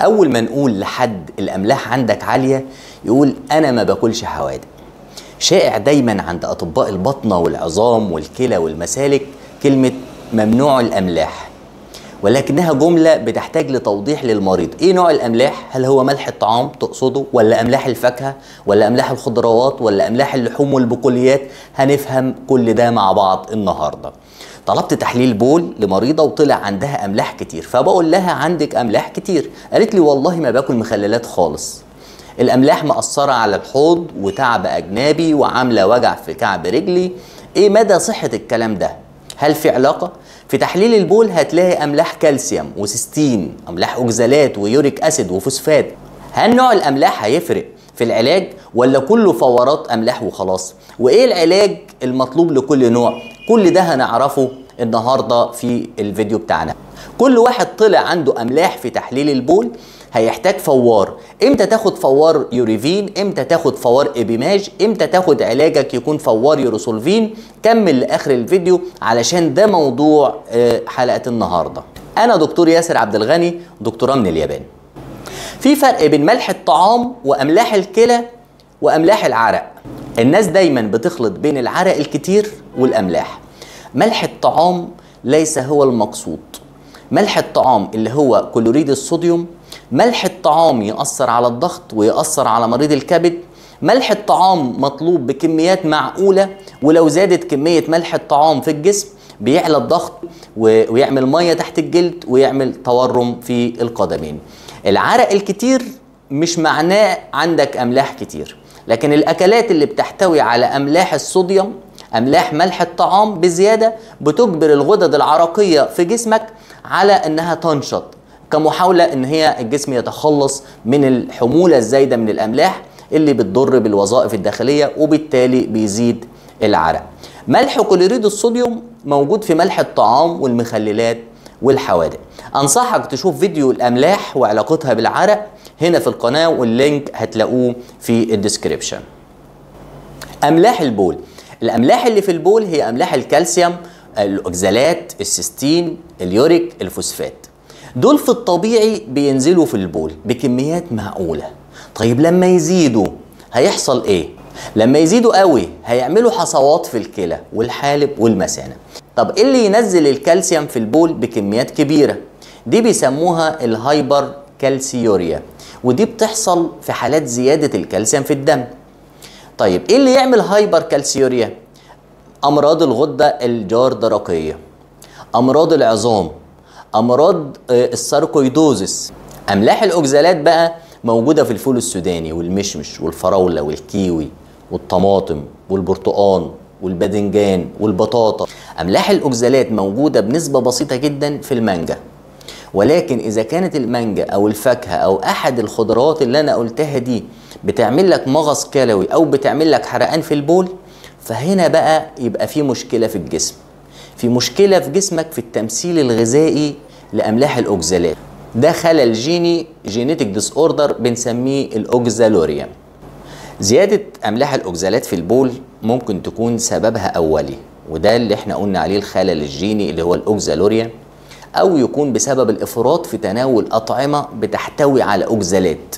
اول ما نقول لحد الاملاح عندك عاليه يقول انا ما باكلش حوادق شائع دايما عند اطباء البطنه والعظام والكلى والمسالك كلمه ممنوع الاملاح ولكنها جمله بتحتاج لتوضيح للمريض ايه نوع الاملاح هل هو ملح الطعام تقصده ولا املاح الفاكهه ولا املاح الخضروات ولا املاح اللحوم والبقوليات هنفهم كل ده مع بعض النهارده طلبت تحليل بول لمريضة وطلع عندها أملاح كتير فبقول لها عندك أملاح كتير قالت لي والله ما باكل مخللات خالص الأملاح مأثرة على الحوض وتعب أجنبي وعاملة وجع في كعب رجلي إيه مدى صحة الكلام ده؟ هل في علاقة؟ في تحليل البول هتلاقي أملاح كالسيوم وسيستين أملاح أوكزالات ويوريك أسيد وفوسفات هل نوع الأملاح هيفرق في العلاج ولا كله فورات أملاح وخلاص؟ وإيه العلاج المطلوب لكل نوع؟ كل ده هنعرفه النهارده في الفيديو بتاعنا كل واحد طلع عنده املاح في تحليل البول هيحتاج فوار امتى تاخد فوار يوريفين امتى تاخد فوار ابيماج امتى تاخد علاجك يكون فوار يوروسولفين كمل لاخر الفيديو علشان ده موضوع حلقه النهارده انا دكتور ياسر عبد الغني دكتوراه من اليابان في فرق بين ملح الطعام واملاح الكلى واملاح العرق الناس دايما بتخلط بين العرق الكتير والاملاح ملح الطعام ليس هو المقصود ملح الطعام اللي هو كلوريد الصوديوم ملح الطعام يأثر على الضغط ويأثر على مريض الكبد ملح الطعام مطلوب بكميات معقولة ولو زادت كمية ملح الطعام في الجسم بيعلى الضغط ويعمل مية تحت الجلد ويعمل تورم في القدمين العرق الكتير مش معناه عندك أملاح كتير لكن الأكلات اللي بتحتوي على أملاح الصوديوم املاح ملح الطعام بزياده بتجبر الغدد العرقيه في جسمك على انها تنشط كمحاوله ان هي الجسم يتخلص من الحموله الزايده من الاملاح اللي بتضر بالوظائف الداخليه وبالتالي بيزيد العرق. ملح كلوريد الصوديوم موجود في ملح الطعام والمخللات والحوادق. انصحك تشوف فيديو الاملاح وعلاقتها بالعرق هنا في القناه واللينك هتلاقوه في الديسكريبشن. املاح البول الاملاح اللي في البول هي املاح الكالسيوم الاوكزالات السيستين اليوريك الفوسفات دول في الطبيعي بينزلوا في البول بكميات معقوله طيب لما يزيدوا هيحصل ايه لما يزيدوا قوي هيعملوا حصوات في الكلى والحالب والمثانه طب ايه اللي ينزل الكالسيوم في البول بكميات كبيره دي بيسموها الهايبر كالسيوريا ودي بتحصل في حالات زياده الكالسيوم في الدم طيب ايه اللي يعمل هايبر كالسيوريا امراض الغده الجاردرقيه امراض العظام امراض الساركويدوزس املاح الاوكزالات بقى موجوده في الفول السوداني والمشمش والفراوله والكيوي والطماطم والبرتقان والباذنجان والبطاطا املاح الاوكزالات موجوده بنسبه بسيطه جدا في المانجا ولكن اذا كانت المانجا او الفاكهه او احد الخضروات اللي انا قلتها دي بتعمل لك مغص كلوي او بتعمل لك حرقان في البول فهنا بقى يبقى في مشكله في الجسم في مشكله في جسمك في التمثيل الغذائي لاملاح الاوكزالات ده خلل جيني جينيتك ديس اوردر بنسميه الاوكزالوريا زياده املاح الاوكزالات في البول ممكن تكون سببها اولي وده اللي احنا قلنا عليه الخلل الجيني اللي هو الاوكزالوريا او يكون بسبب الافراط في تناول اطعمه بتحتوي على اوكزالات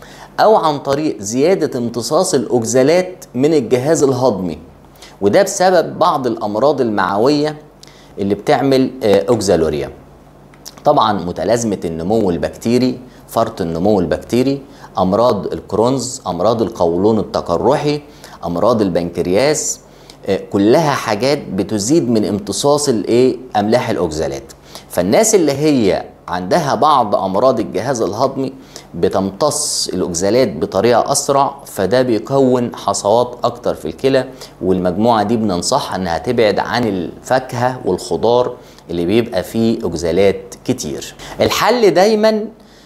او عن طريق زياده امتصاص الاوكزالات من الجهاز الهضمي وده بسبب بعض الامراض المعويه اللي بتعمل اوكزالوريا طبعا متلازمه النمو البكتيري فرط النمو البكتيري امراض الكرونز امراض القولون التقرحي امراض البنكرياس كلها حاجات بتزيد من امتصاص الايه املاح الاوكزالات فالناس اللي هي عندها بعض امراض الجهاز الهضمي بتمتص الاوكزالات بطريقه اسرع فده بيكون حصوات اكتر في الكلى والمجموعه دي بننصحها انها تبعد عن الفاكهه والخضار اللي بيبقى فيه اوكزالات كتير الحل دايما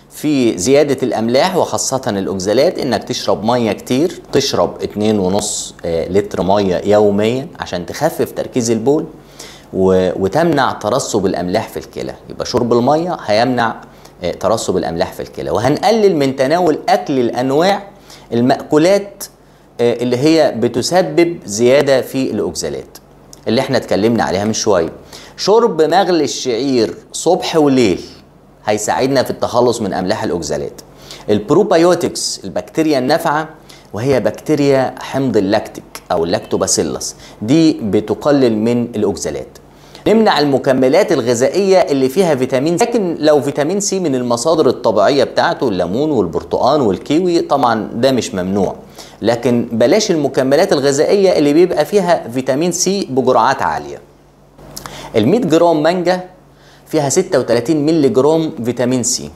في زيادة الأملاح وخاصة الأوكزالات إنك تشرب مية كتير تشرب 2.5 لتر مية يوميا عشان تخفف تركيز البول وتمنع ترسب الأملاح في الكلى يبقى شرب المية هيمنع ترسب الأملاح في الكلى وهنقلل من تناول أكل الأنواع المأكولات اللي هي بتسبب زيادة في الأوكزالات اللي احنا اتكلمنا عليها من شوية شرب مغلي الشعير صبح وليل هيساعدنا في التخلص من املاح الاوكزالات البروبايوتكس البكتيريا النافعه وهي بكتيريا حمض اللاكتيك او اللاكتوباسيلس دي بتقلل من الاوكزالات نمنع المكملات الغذائية اللي فيها فيتامين سي لكن لو فيتامين سي من المصادر الطبيعية بتاعته الليمون والبرتقان والكيوي طبعا ده مش ممنوع لكن بلاش المكملات الغذائية اللي بيبقى فيها فيتامين سي بجرعات عالية ال 100 جرام مانجا فيها 36 مللي جرام فيتامين سي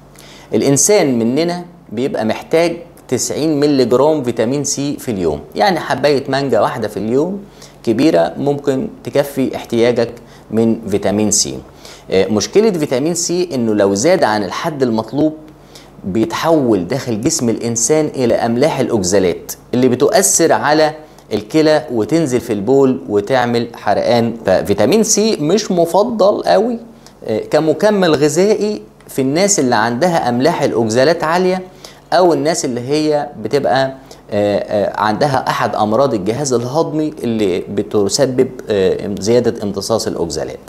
الإنسان مننا بيبقى محتاج 90 مللي جرام فيتامين سي في اليوم يعني حباية مانجا واحدة في اليوم كبيرة ممكن تكفي احتياجك من فيتامين سي مشكلة فيتامين سي انه لو زاد عن الحد المطلوب بيتحول داخل جسم الانسان الى املاح الاوكزالات اللي بتؤثر على الكلى وتنزل في البول وتعمل حرقان ففيتامين سي مش مفضل قوي كمكمل غذائي في الناس اللي عندها املاح الاوكزالات عاليه او الناس اللي هي بتبقى عندها احد امراض الجهاز الهضمي اللي بتسبب زياده امتصاص الاوكزالات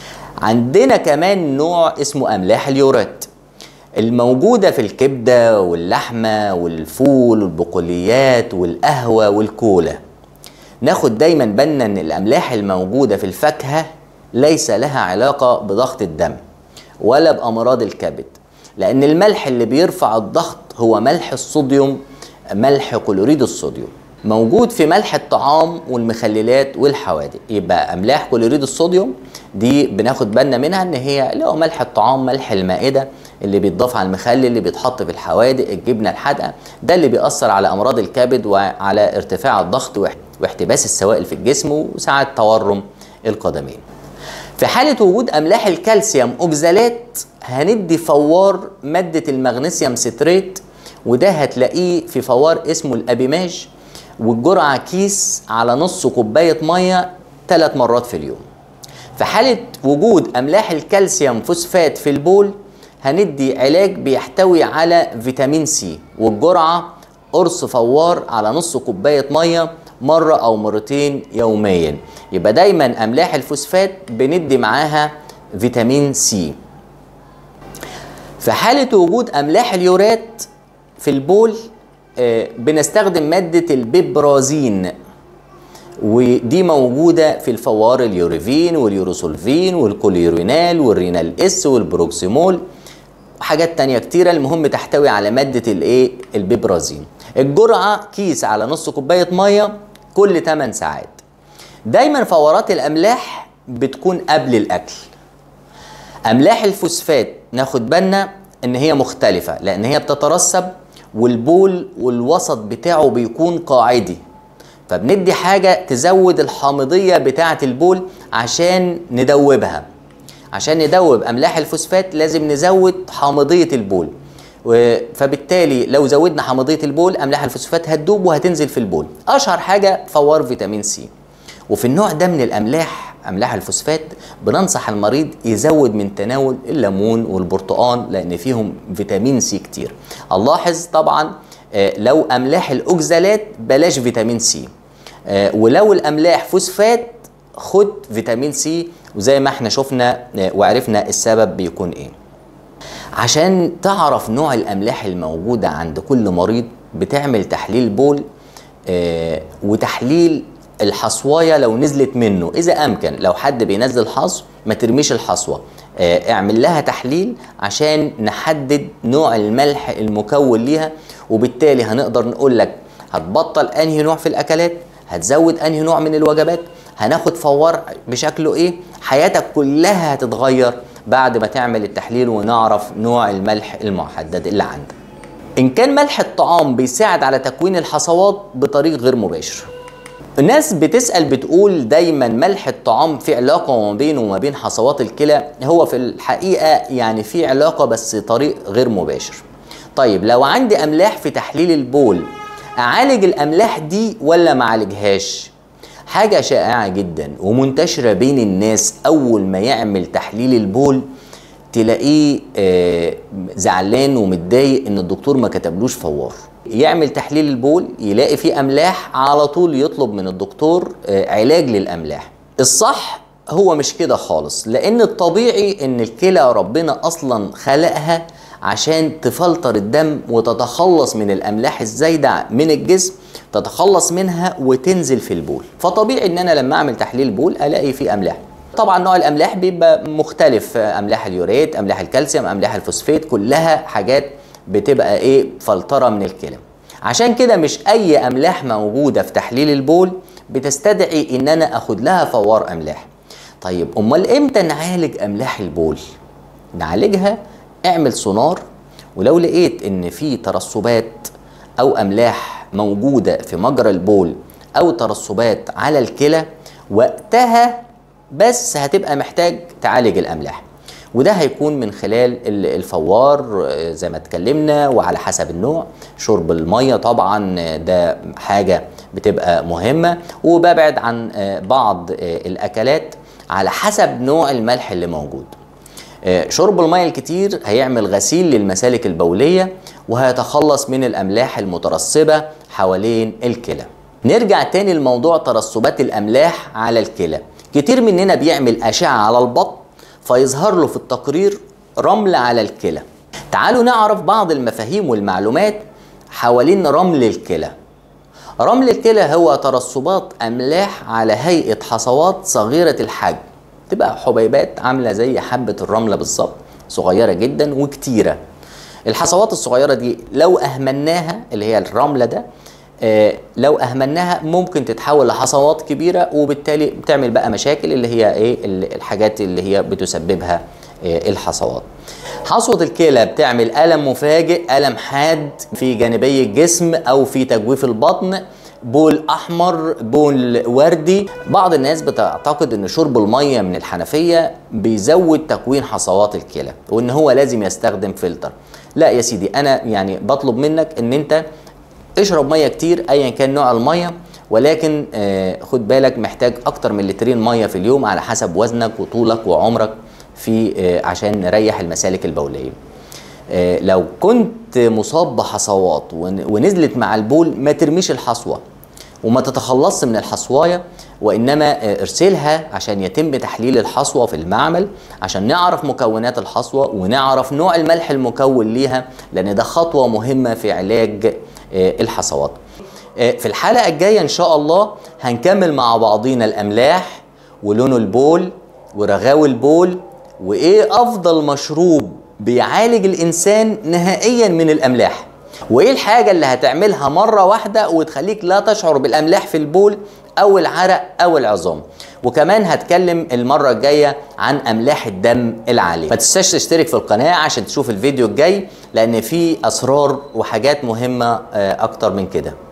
عندنا كمان نوع اسمه املاح اليورات الموجوده في الكبده واللحمه والفول والبقوليات والقهوه والكولا ناخد دايما بالنا ان الاملاح الموجوده في الفاكهه ليس لها علاقه بضغط الدم ولا بامراض الكبد لان الملح اللي بيرفع الضغط هو ملح الصوديوم ملح كلوريد الصوديوم موجود في ملح الطعام والمخللات والحوادق يبقى املاح كلوريد الصوديوم دي بناخد بالنا منها ان هي اللي هو ملح الطعام ملح المائده اللي بيتضاف على المخلل اللي بيتحط في الحوادق الجبنه الحادقه ده اللي بيأثر على امراض الكبد وعلى ارتفاع الضغط واحتباس السوائل في الجسم وساعات تورم القدمين في حالة وجود أملاح الكالسيوم أوكزالات هندي فوار مادة المغنيسيوم ستريت وده هتلاقيه في فوار اسمه الأبيماج والجرعة كيس على نص كوباية مية ثلاث مرات في اليوم في حالة وجود أملاح الكالسيوم فوسفات في البول هندي علاج بيحتوي على فيتامين سي والجرعة قرص فوار على نص كوباية مية مرة أو مرتين يوميا يبقى دايما أملاح الفوسفات بندي معاها فيتامين سي في حالة وجود أملاح اليورات في البول آه بنستخدم مادة البيبرازين ودي موجودة في الفوار اليوريفين واليوروسولفين والكوليرينال والرينال اس والبروكسيمول وحاجات تانية كتيرة المهم تحتوي على مادة الايه البيبرازين الجرعة كيس على نص كوباية مية كل 8 ساعات دايما فورات الاملاح بتكون قبل الاكل املاح الفوسفات ناخد بالنا ان هي مختلفة لان هي بتترسب والبول والوسط بتاعه بيكون قاعدي فبندي حاجة تزود الحامضية بتاعة البول عشان ندوبها عشان ندوب املاح الفوسفات لازم نزود حامضية البول فبالتالي لو زودنا حامضيه البول املاح الفوسفات هتدوب وهتنزل في البول اشهر حاجه فوار فيتامين سي وفي النوع ده من الاملاح املاح الفوسفات بننصح المريض يزود من تناول الليمون والبرتقال لان فيهم فيتامين سي كتير نلاحظ طبعا لو املاح الاوكزالات بلاش فيتامين سي ولو الاملاح فوسفات خد فيتامين سي وزي ما احنا شفنا وعرفنا السبب بيكون ايه عشان تعرف نوع الاملاح الموجوده عند كل مريض بتعمل تحليل بول آه وتحليل الحصوايه لو نزلت منه اذا امكن لو حد بينزل حصو ما ترميش الحصوه آه اعمل لها تحليل عشان نحدد نوع الملح المكون ليها وبالتالي هنقدر نقول لك هتبطل انهي نوع في الاكلات هتزود انهي نوع من الوجبات هناخد فوار بشكله ايه حياتك كلها هتتغير بعد ما تعمل التحليل ونعرف نوع الملح المحدد اللي عندك ان كان ملح الطعام بيساعد على تكوين الحصوات بطريق غير مباشر الناس بتسأل بتقول دايما ملح الطعام في علاقة ما بينه وما بين حصوات الكلى هو في الحقيقة يعني في علاقة بس طريق غير مباشر طيب لو عندي أملاح في تحليل البول أعالج الأملاح دي ولا ما أعالجهاش حاجة شائعة جدا ومنتشرة بين الناس أول ما يعمل تحليل البول تلاقيه آه زعلان ومتضايق ان الدكتور ما كتبلوش فوار يعمل تحليل البول يلاقي فيه املاح على طول يطلب من الدكتور آه علاج للاملاح الصح هو مش كده خالص لان الطبيعي ان الكلى ربنا اصلا خلقها عشان تفلتر الدم وتتخلص من الاملاح الزايده من الجسم تتخلص منها وتنزل في البول فطبيعي ان انا لما اعمل تحليل بول الاقي فيه املاح طبعا نوع الاملاح بيبقى مختلف املاح اليوريت املاح الكالسيوم املاح الفوسفات كلها حاجات بتبقى ايه فلتره من الكلى عشان كده مش اي املاح موجوده في تحليل البول بتستدعي ان انا اخد لها فوار املاح طيب امال امتى نعالج املاح البول نعالجها اعمل سونار ولو لقيت ان في ترسبات او املاح موجوده في مجرى البول او ترسبات على الكلى وقتها بس هتبقى محتاج تعالج الاملاح وده هيكون من خلال الفوار زي ما اتكلمنا وعلى حسب النوع شرب الميه طبعا ده حاجه بتبقى مهمه وببعد عن بعض الاكلات على حسب نوع الملح اللي موجود شرب الميه الكتير هيعمل غسيل للمسالك البوليه وهيتخلص من الاملاح المترسبه حوالين الكلى نرجع تاني لموضوع ترسبات الاملاح على الكلى كتير مننا بيعمل اشعه على البطن فيظهر له في التقرير رمل على الكلى تعالوا نعرف بعض المفاهيم والمعلومات حوالين رمل الكلى رمل الكلى هو ترسبات املاح على هيئه حصوات صغيره الحجم تبقى حبيبات عامله زي حبه الرمله بالظبط صغيره جدا وكتيره الحصوات الصغيره دي لو اهملناها اللي هي الرمله ده آه لو اهملناها ممكن تتحول لحصوات كبيره وبالتالي بتعمل بقى مشاكل اللي هي ايه الحاجات اللي هي بتسببها آه الحصوات حصوة الكلى بتعمل ألم مفاجئ ألم حاد في جانبي الجسم أو في تجويف البطن بول احمر بول وردي بعض الناس بتعتقد ان شرب الميه من الحنفيه بيزود تكوين حصوات الكلى وان هو لازم يستخدم فلتر لا يا سيدي انا يعني بطلب منك ان انت اشرب ميه كتير ايا كان نوع الميه ولكن آه خد بالك محتاج اكتر من لترين ميه في اليوم على حسب وزنك وطولك وعمرك في آه عشان نريح المسالك البوليه آه لو كنت مصاب بحصوات ونزلت مع البول ما ترميش الحصوه وما تتخلصش من الحصوايه وانما ارسلها عشان يتم تحليل الحصوه في المعمل عشان نعرف مكونات الحصوه ونعرف نوع الملح المكون ليها لان ده خطوه مهمه في علاج الحصوات. في الحلقه الجايه ان شاء الله هنكمل مع بعضينا الاملاح ولون البول ورغاوي البول وايه افضل مشروب بيعالج الانسان نهائيا من الاملاح. وايه الحاجة اللي هتعملها مرة واحدة وتخليك لا تشعر بالاملاح في البول او العرق او العظام وكمان هتكلم المرة الجاية عن املاح الدم العالية ما تنساش تشترك في القناة عشان تشوف الفيديو الجاي لان فيه اسرار وحاجات مهمة اكتر من كده